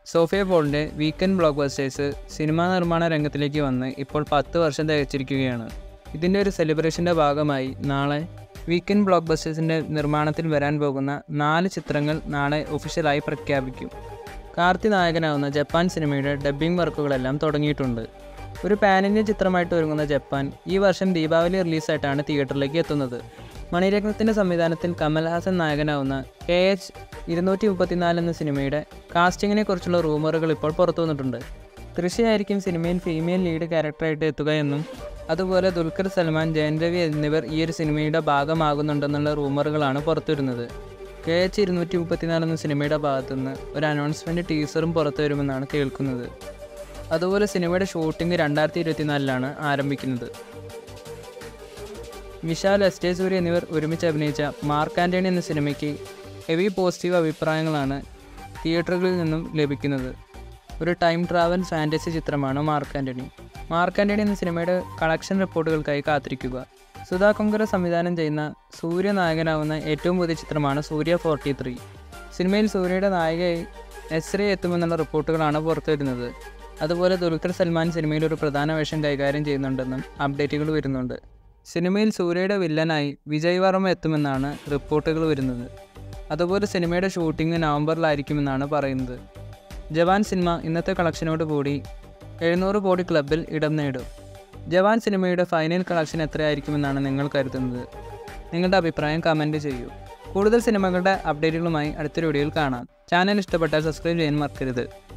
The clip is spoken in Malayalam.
സോഫിയ പോളിൻ്റെ വീക്കെൻഡ് ബ്ലോക്ക് ബസ്റ്റേഴ്സ് സിനിമാ നിർമ്മാണ രംഗത്തിലേക്ക് വന്ന് ഇപ്പോൾ പത്ത് വർഷം തികച്ചിരിക്കുകയാണ് ഇതിൻ്റെ ഒരു സെലിബ്രേഷൻ്റെ ഭാഗമായി നാളെ വീക്കെൻഡ് ബ്ലോക്ക് ബസ്റ്റേഴ്സിൻ്റെ നിർമ്മാണത്തിൽ വരാൻ പോകുന്ന നാല് ചിത്രങ്ങൾ നാളെ ഒഫീഷ്യലായി പ്രഖ്യാപിക്കും കാർത്തി നായകനാവുന്ന ജപ്പാൻ സിനിമയുടെ ഡബ്ബിംഗ് വർക്കുകളെല്ലാം തുടങ്ങിയിട്ടുണ്ട് ഒരു പാൻ ഇന്ത്യ ചിത്രമായിട്ട് ഒരുങ്ങുന്ന ജപ്പാൻ ഈ വർഷം ദീപാവലി റിലീസായിട്ടാണ് തിയേറ്ററിലേക്ക് എത്തുന്നത് മണിരത്നത്തിൻ്റെ സംവിധാനത്തിൽ കമൽഹാസൻ നായകനാവുന്ന കെ എച്ച് ഇരുന്നൂറ്റി മുപ്പത്തിനാല് എന്ന സിനിമയുടെ കാസ്റ്റിങ്ങിനെ കുറിച്ചുള്ള റൂമറുകൾ ഇപ്പോൾ പുറത്തു വന്നിട്ടുണ്ട് തൃശയായിരിക്കും സിനിമയിൽ ഫീമെയിൽ ലീഡ് ക്യാരക്ടറായിട്ട് എത്തുക എന്നും അതുപോലെ ദുൽഖർ സൽമാൻ ജയൻ രവി എന്നിവർ ഈ ഒരു സിനിമയുടെ ഭാഗമാകുന്നുണ്ടെന്നുള്ള റൂമറുകളാണ് പുറത്തുവരുന്നത് കെ എച്ച് ഇരുന്നൂറ്റി മുപ്പത്തിനാല് എന്ന സിനിമയുടെ ഭാഗത്തുനിന്ന് ഒരു അനൗൺസ്മെൻറ്റ് ടീസറും പുറത്തു വരുമെന്നാണ് കേൾക്കുന്നത് അതുപോലെ സിനിമയുടെ ഷൂട്ടിംഗ് രണ്ടായിരത്തി ഇരുപത്തിനാലിലാണ് ആരംഭിക്കുന്നത് വിശാൽ എസ് ജെ സൂര്യ എന്നിവർ ഒരുമിച്ച് അഭിനയിച്ച മാർക്ക് ആൻ്റണി എന്ന സിനിമയ്ക്ക് ഹെവി പോസിറ്റീവ് അഭിപ്രായങ്ങളാണ് തിയേറ്ററുകളിൽ നിന്നും ലഭിക്കുന്നത് ഒരു ടൈം ട്രാവൽ ഫാൻറ്റസി ചിത്രമാണ് മാർക്ക് ആൻ്റണി മാർക്ക് ആൻ്റണി എന്ന സിനിമയുടെ കളക്ഷൻ റിപ്പോർട്ടുകൾക്കായി കാത്തിരിക്കുക സുധാ കൊങ്കര സംവിധാനം ചെയ്യുന്ന സൂര്യ നായകനാവുന്ന ഏറ്റവും പുതിയ ചിത്രമാണ് സൂര്യ ഫോർട്ടി ത്രീ സിനിമയിൽ സൂര്യയുടെ നായികയായി എസ്രേ എത്തുമെന്നുള്ള റിപ്പോർട്ടുകളാണ് പുറത്തുവരുന്നത് അതുപോലെ ദുൽഖർ സൽമാൻ സിനിമയിൽ ഒരു പ്രധാന വേഷം കൈകാര്യം ചെയ്യുന്നുണ്ടെന്നും അപ്ഡേറ്റുകൾ വരുന്നുണ്ട് സിനിമയിൽ സൂര്യയുടെ വില്ലനായി വിജയ് വർമ്മ എത്തുമെന്നാണ് റിപ്പോർട്ടുകൾ വരുന്നത് അതുപോലെ സിനിമയുടെ ഷൂട്ടിംഗ് നവംബറിലായിരിക്കുമെന്നാണ് പറയുന്നത് ജവാൻ സിനിമ ഇന്നത്തെ കളക്ഷനോട് കൂടി എഴുന്നൂറ് കോടി ക്ലബിൽ ഇടം നേടും ജവാൻ സിനിമയുടെ ഫൈനൽ കളക്ഷൻ എത്രയായിരിക്കുമെന്നാണ് നിങ്ങൾ കരുതുന്നത് നിങ്ങളുടെ അഭിപ്രായം കമൻറ്റ് ചെയ്യൂ കൂടുതൽ സിനിമകളുടെ അപ്ഡേറ്റുകളുമായി അടുത്തൊരു വീഡിയോയിൽ കാണാം ചാനൽ ഇഷ്ടപ്പെട്ടാൽ സബ്സ്ക്രൈബ് ചെയ്യാൻ മറക്കരുത്